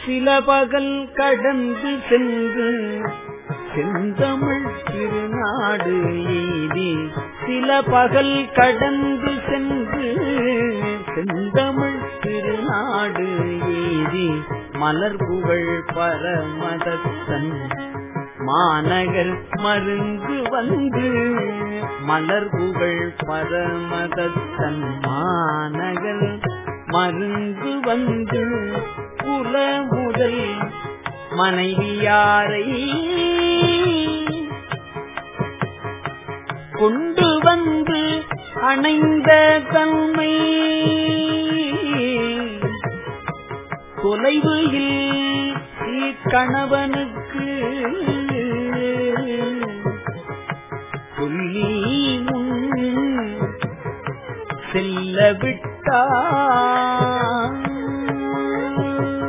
சில பகல் கடந்து சென்று செந்தமிழ் திருநாடு எய்தி சில பகல் கடந்து சென்று செந்தமிழ் திருநாடு எய்தி மலர் புகழ் பரமதத்தன் மாநகர் மருந்து வந்து மலர் புகழ் பரமதத்தன் மாநகர் மருந்து வந்து குல முதல் மனைவியாரை கொண்டு வந்து அணைந்த தன்மை தொலைவு கணவனுக்கு சொல்லி முன் செல்ல விட்டார்